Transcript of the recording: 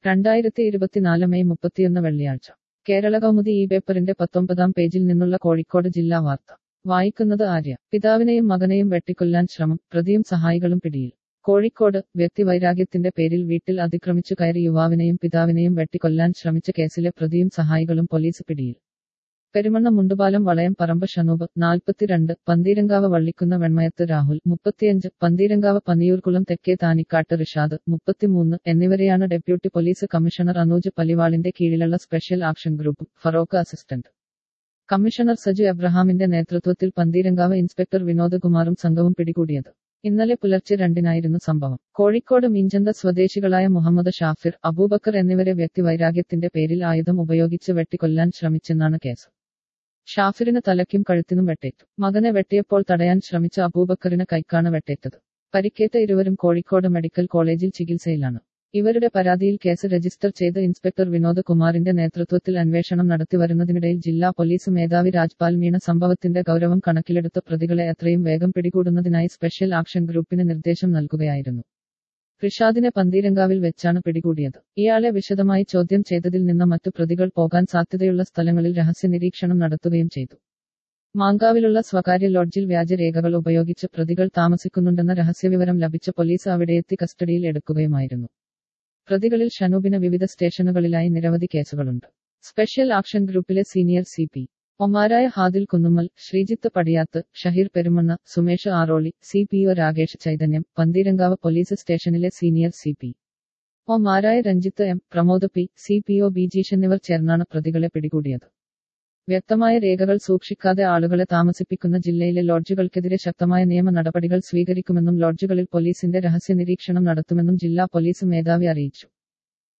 രണ്ടായിരത്തി ഇരുപത്തിനാല് മെയ് മുപ്പത്തിയൊന്ന് വെള്ളിയാഴ്ച കേരള കൗമുദി ഈ പേപ്പറിന്റെ പത്തൊമ്പതാം പേജിൽ നിന്നുള്ള കോഴിക്കോട് ജില്ലാ വാർത്ത വായിക്കുന്നത് ആര്യ പിതാവിനെയും മകനെയും വെട്ടിക്കൊല്ലാൻ ശ്രമം പ്രതിയും സഹായികളും പിടിയിൽ കോഴിക്കോട് വ്യക്തിവൈരാഗ്യത്തിന്റെ പേരിൽ വീട്ടിൽ അതിക്രമിച്ചു കയറി യുവാവിനെയും പിതാവിനെയും വെട്ടിക്കൊല്ലാൻ ശ്രമിച്ച കേസിലെ പ്രതിയും സഹായികളും പോലീസ് പിടിയിൽ പെരുമണ്ണ മുണ്ടുപാലം വളയം പറമ്പ് ഷനൂബ് നാൽപ്പത്തിരണ്ട് പന്തീരങ്കാവ് വള്ളിക്കുന്ന വെണ്മയത്ത് രാഹുൽ മുപ്പത്തിയഞ്ച് പന്തീരങ്കാവ് പന്നിയൂർകുളം തെക്കേ താനിക്കാട്ട് റിഷാദ് മുപ്പത്തിമൂന്ന് എന്നിവരെയാണ് ഡെപ്യൂട്ടി പോലീസ് കമ്മീഷണർ അനൂജ് പലിവാളിന്റെ കീഴിലുള്ള special action group Feroke assistant commissioner Saju എബ്രഹാമിന്റെ നേതൃത്വത്തിൽ പന്തീരങ്കാവ് ഇൻസ്പെക്ടർ വിനോദ് കുമാറും സംഘവും പിടികൂടിയത് ഇന്നലെ പുലർച്ചെ രണ്ടിനായിരുന്നു സംഭവം കോഴിക്കോട് മീഞ്ചന്ത സ്വദേശികളായ മുഹമ്മദ് ഷാഫിർ അബൂബക്കർ എന്നിവരെ വ്യക്തിവൈരാഗ്യത്തിന്റെ പേരിൽ ആയുധം ഉപയോഗിച്ച് വെട്ടിക്കൊല്ലാൻ ശ്രമിച്ചെന്നാണ് കേസ് ഷാഫിറിന് തലയ്ക്കും കഴുത്തിനും വെട്ടേറ്റു മകനെ വെട്ടിയപ്പോൾ തടയാൻ ശ്രമിച്ച അബൂബക്കറിന് കൈക്കാണ് വെട്ടേറ്റത് പരിക്കേറ്റ ഇരുവരും കോഴിക്കോട് മെഡിക്കൽ കോളേജിൽ ചികിത്സയിലാണ് ഇവരുടെ പരാതിയിൽ കേസ് രജിസ്റ്റർ ചെയ്ത് ഇൻസ്പെക്ടർ വിനോദ് കുമാറിന്റെ നേതൃത്വത്തിൽ അന്വേഷണം നടത്തിവരുന്നതിനിടയിൽ ജില്ലാ പോലീസ് മേധാവി രാജ്പാൽ മീണ സംഭവത്തിന്റെ ഗൗരവം കണക്കിലെടുത്ത് പ്രതികളെ എത്രയും വേഗം പിടികൂടുന്നതിനായി സ്പെഷ്യൽ ആക്ഷൻ ഗ്രൂപ്പിന് നിർദ്ദേശം നൽകുകയായിരുന്നു റിഷാദിനെ പന്തീരങ്കാവിൽ വെച്ചാണ് പിടികൂടിയത് ഇയാളെ വിശദമായി ചോദ്യം ചെയ്തതിൽ നിന്ന് മറ്റു പ്രതികൾ പോകാൻ സാധ്യതയുള്ള സ്ഥലങ്ങളിൽ രഹസ്യ നിരീക്ഷണം നടത്തുകയും ചെയ്തു മാങ്കാവിലുള്ള സ്വകാര്യ ലോഡ്ജിൽ വ്യാജരേഖകൾ ഉപയോഗിച്ച് പ്രതികൾ താമസിക്കുന്നുണ്ടെന്ന രഹസ്യവിവരം ലഭിച്ച പോലീസ് അവിടെയെത്തി കസ്റ്റഡിയിൽ എടുക്കുകയുമായിരുന്നു പ്രതികളിൽ ഷനൂബിന് വിവിധ സ്റ്റേഷനുകളിലായി നിരവധി കേസുകളുണ്ട് സ്പെഷ്യൽ ആക്ഷൻ ഗ്രൂപ്പിലെ സീനിയർ സി പി ഒമാരായ Hadil Kunnummal Sreejith Padiyath Shaheer Perumanna Sumesh Aroli C P O Rakesh Chaithanyam Pantheerankavu police സ്റ്റേഷനിലെ സീനിയർ സി പി ഒമാരായ Ranjith M Pramod P C P O Bijeesh എന്നിവർ ചേർന്നാണ് പ്രതികളെ പിടികൂടിയത് വ്യക്തമായ രേഖകൾ സൂക്ഷിക്കാതെ ആളുകളെ താമസിപ്പിക്കുന്ന ജില്ലയിലെ ലോഡ്ജുകൾക്കെതിരെ ശക്തമായ നിയമ നടപടികൾ സ്വീകരിക്കുമെന്നും ലോഡ്ജുകളിൽ പോലീസിന്റെ രഹസ്യ നിരീക്ഷണം നടത്തുമെന്നും ജില്ലാ പോലീസ് മേധാവി അറിയിച്ചു